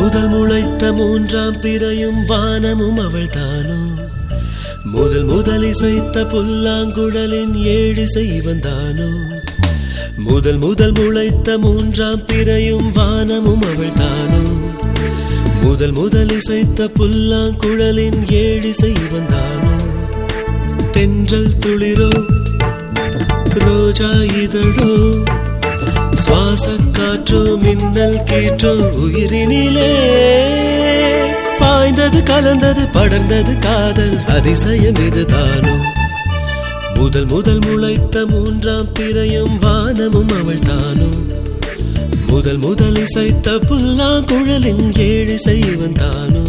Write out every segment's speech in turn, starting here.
முதல் முளைத்த மூன்றாம் பிறையும் வானமும் அவள்தானோ முதல் முதல் இசைத்த புல்லாங்குழலின் ஏழிசை வந்தானோ முதல் முதல் முளைத்த மூன்றாம் பிறையும் வானமும் அவள்தானோ முதல் முதல் இசைத்த புல்லாங்குழலின் ஏழிசை வந்தானோ தென்றல் துளிரோ ரோஜா இதழோ சுவாச காற்றோ மின்னல் கீற்றோ உயிரினிலே பாய்ந்தது கலந்தது படர்ந்தது காதல் அதிசயம் இதுதானோ முதல் முதல் முளைத்த மூன்றாம் பிறையும் வானமும் அவள் தானோ முதல் முதல் இசைத்த புல்லாங்குழலின் ஏழிசை வந்தானோ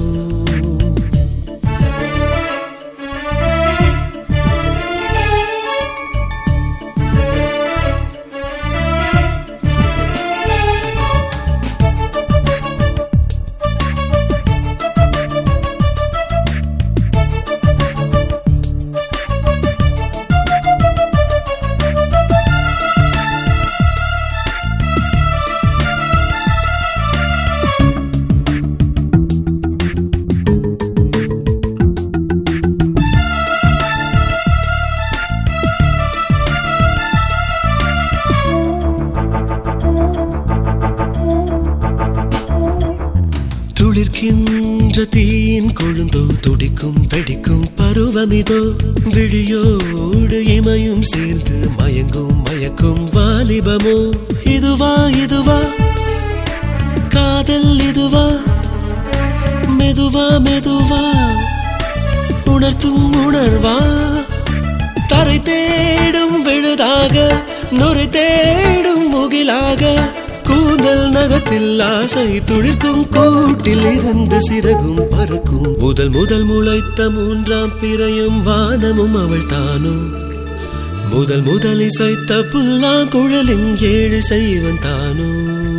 துளிர்க்கின்ற தீயின் கொழுந்தோ துடிக்கும் வெடிக்கும் பருவமிதோ விழியோடு இமையும் சேர்ந்து மயங்கும் மயக்கும் வாலிபமோ இதுவா இதுவா காதல் இதுவா மெதுவா மெதுவா உணர்த்தும் உணர்வா தரை தேடும் விழுதாக நுரை தேடும் முகிலாக கூந்தல் நகத்தில் ஆசை துளிர்க்கும் கூட்டில் இருந்து சிறகும் பறக்கும் முதல் முதல் முளைத்த மூன்றாம் பிறையும் வானமும் அவள் தானோ முதல் முதல் இசைத்த புல்லாங்குழலின் ஏழு செய்வன் தானோ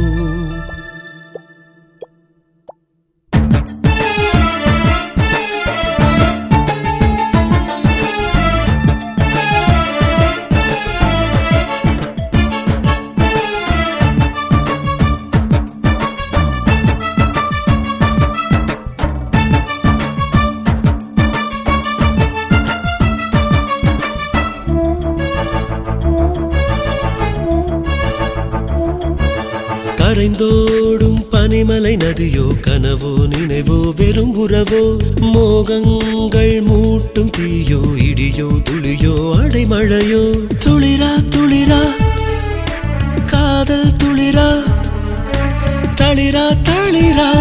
கரைந்தோடும் பனிமலை நதியோ கனவோ நினைவோ வெறும் உறவோ மோகங்கள் மூட்டும் தீயோ இடியோ துளியோ அடைமழையோ துளிரா துளிரா காதல் துளிரா தளிரா தளிரா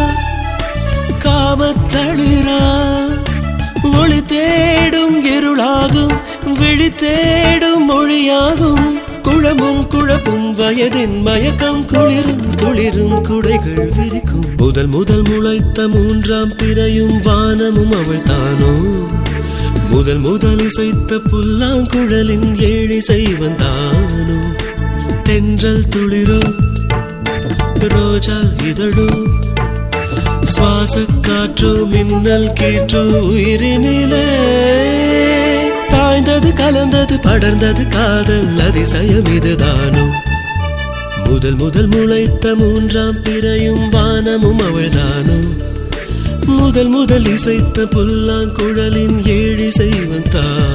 காமத்தளிரா ஒளி தேடும் இருளாகும் விழி தேடும் மொழியாகும் குழம்பும் குழப்பும் வயதின் மயக்கம் குளிரும் துளிரும் குடைகள் விரிக்கும் முதல் முதல் முளைத்த மூன்றாம் பிறையும் வானமும் அவள் தானோ முதல் முதல் இசைத்த புல்லாங்குழலின் ஏழிசை வந்தானோ தென்றல் துளிரோ ரோஜா இதழோ சுவாச காற்றோ மின்னல் கீற்றோ உயிரினிலே பாய்ந்தது கலந்தது படர்ந்தது காதல் அதிசயம் இதுதானோ முதல் முதல் முளைத்த மூன்றாம் பிறையும் வானமும் அவள்தானோ முதல் முதல் இசைத்த புல்லாங்குழலின் ஏழிசை வந்தான்